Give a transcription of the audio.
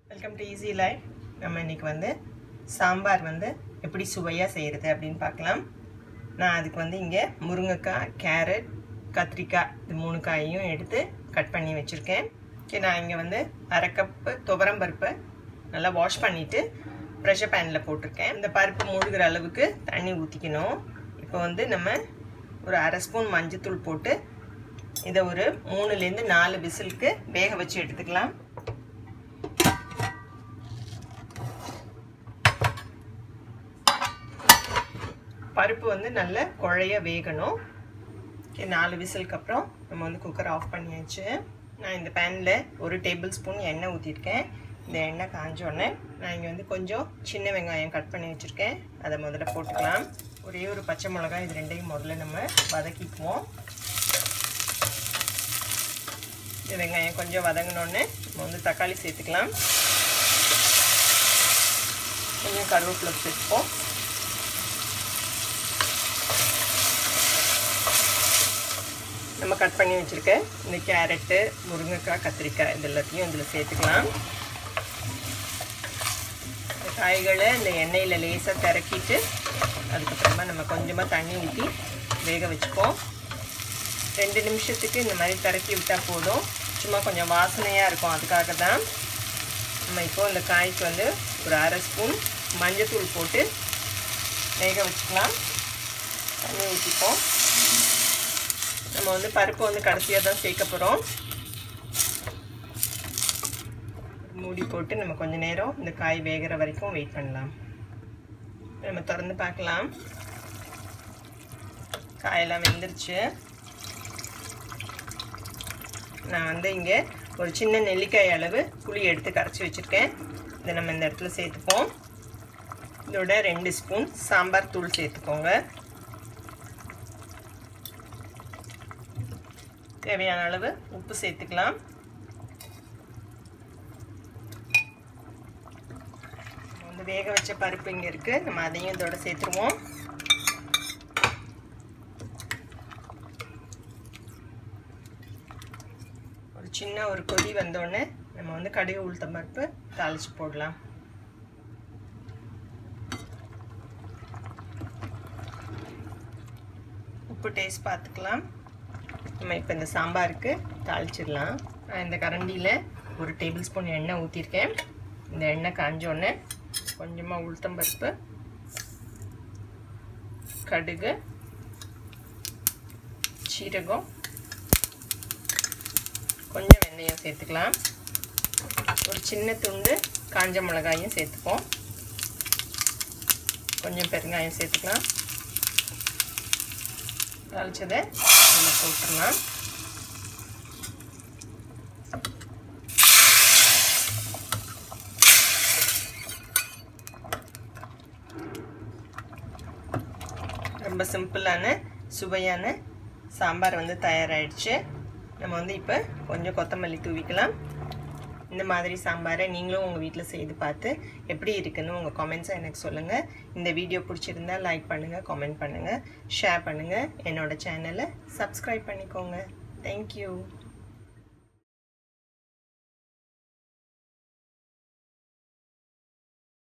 welcome to easy life நம்ம இன்னைக்கு வந்து சாம்பார் வந்து எப்படி சுவையாக செய்கிறது அப்படின்னு பார்க்கலாம் நான் அதுக்கு வந்து இங்கே முருங்கைக்காய் கேரட் கத்திரிக்காய் இது மூணு காயையும் எடுத்து கட் பண்ணி வச்சுருக்கேன் ஓகே நான் இங்கே வந்து அரை கப்பு துவரம் பருப்பை நல்லா வாஷ் பண்ணிவிட்டு ப்ரெஷர் பேனில் போட்டிருக்கேன் இந்த பருப்பு மூழ்கிற அளவுக்கு தண்ணி ஊற்றிக்கணும் இப்போ வந்து நம்ம ஒரு அரை ஸ்பூன் மஞ்சத்தூள் போட்டு இதை ஒரு மூணுலேருந்து நாலு விசிலுக்கு வேக வச்சு எடுத்துக்கலாம் பருப்பு வந்து நல்ல குழைய வேகணும் ஓகே நாலு விசிலுக்கு அப்புறம் நம்ம வந்து குக்கர் ஆஃப் பண்ணியாச்சு நான் இந்த பேனில் ஒரு டேபிள் ஸ்பூன் எண்ணெய் ஊற்றிருக்கேன் இந்த எண்ணெய் காஞ்சோடனே நான் இங்கே வந்து கொஞ்சம் சின்ன வெங்காயம் கட் பண்ணி வச்சுருக்கேன் அதை முதல்ல போட்டுக்கலாம் ஒரே ஒரு பச்சை மிளகாய் இது ரெண்டையும் முதல்ல நம்ம வதக்கிக்குவோம் இந்த வெங்காயம் கொஞ்சம் வதங்கினோடனே நம்ம வந்து தக்காளி சேர்த்துக்கலாம் கொஞ்சம் கருவேப்பிலை சேர்த்துப்போம் நம்ம கட் பண்ணி வச்சுருக்க இந்த கேரட்டு முருங்கைக்காய் கத்திரிக்காய் இது எல்லாத்தையும் இதில் சேர்த்துக்கலாம் இந்த காய்களை இந்த எண்ணெயில் லேசாக திறக்கிட்டு அதுக்கப்புறமா நம்ம கொஞ்சமாக தண்ணி ஊற்றி வேக வச்சுப்போம் ரெண்டு நிமிஷத்துக்கு இந்த மாதிரி திறக்கி விட்டால் போதும் சும்மா கொஞ்சம் வாசனையாக இருக்கும் அதுக்காக தான் நம்ம இப்போது இந்த காய்க்கு வந்து ஒரு அரை ஸ்பூன் மஞ்சத்தூள் போட்டு வேக வச்சுக்கலாம் தண்ணி ஊற்றிப்போம் நம்ம வந்து பருப்பு வந்து கடைசியாக தான் சேர்க்க போகிறோம் மூடி போட்டு நம்ம கொஞ்ச நேரம் இந்த காய் வேகிற வரைக்கும் வெயிட் பண்ணலாம் நம்ம திறந்து பார்க்கலாம் காயெல்லாம் வெந்துருச்சு நான் வந்து இங்கே ஒரு சின்ன நெல்லிக்காய் அளவு புளி எடுத்து கரைச்சி வச்சுருக்கேன் இதை நம்ம இந்த இடத்துல சேர்த்துப்போம் இதோட ரெண்டு ஸ்பூன் சாம்பார் தூள் சேர்த்துக்கோங்க தேவையான அளவு உப்பு சேர்த்துக்கலாம் வந்து வேக வச்ச பருப்பு இங்கே இருக்குது நம்ம அதையும் இதோட சேர்த்துருவோம் ஒரு சின்ன ஒரு கொதி வந்தோடனே நம்ம வந்து கடுகு உளுத்தம் பருப்பு தாளித்து போடலாம் உப்பு டேஸ்ட் பார்த்துக்கலாம் நம்ம இப்போ இந்த சாம்பாருக்கு தாளிச்சிடலாம் நான் இந்த கரண்டியில் ஒரு டேபிள் ஸ்பூன் எண்ணெய் ஊற்றிருக்கேன் இந்த எண்ணெய் காஞ்சோடனே கொஞ்சமாக உளுத்தம்பருப்பு கடுகு சீரகம் கொஞ்சம் வெந்தயம் சேர்த்துக்கலாம் ஒரு சின்ன துண்டு காஞ்ச மிளகாயும் சேர்த்துப்போம் கொஞ்சம் பெருங்காயம் சேர்த்துக்கலாம் தாளிச்சதை நம்ம போட்டுடலாம் ரொம்ப சிம்பிளான சுவையான சாம்பார் வந்து தயாராகிடுச்சு நம்ம வந்து இப்போ கொஞ்சம் கொத்தமல்லி தூவிக்கலாம் இந்த மாதிரி சாம்பாரை நீங்களும் உங்கள் வீட்டில் செய்து பார்த்து எப்படி இருக்குன்னு உங்கள் கமெண்ட்ஸை எனக்கு சொல்லுங்கள் இந்த வீடியோ பிடிச்சிருந்தா லைக் பண்ணுங்கள் கமெண்ட் பண்ணுங்கள் ஷேர் பண்ணுங்கள் என்னோடய சேனலை சப்ஸ்கிரைப் பண்ணிக்கோங்க தேங்க்யூ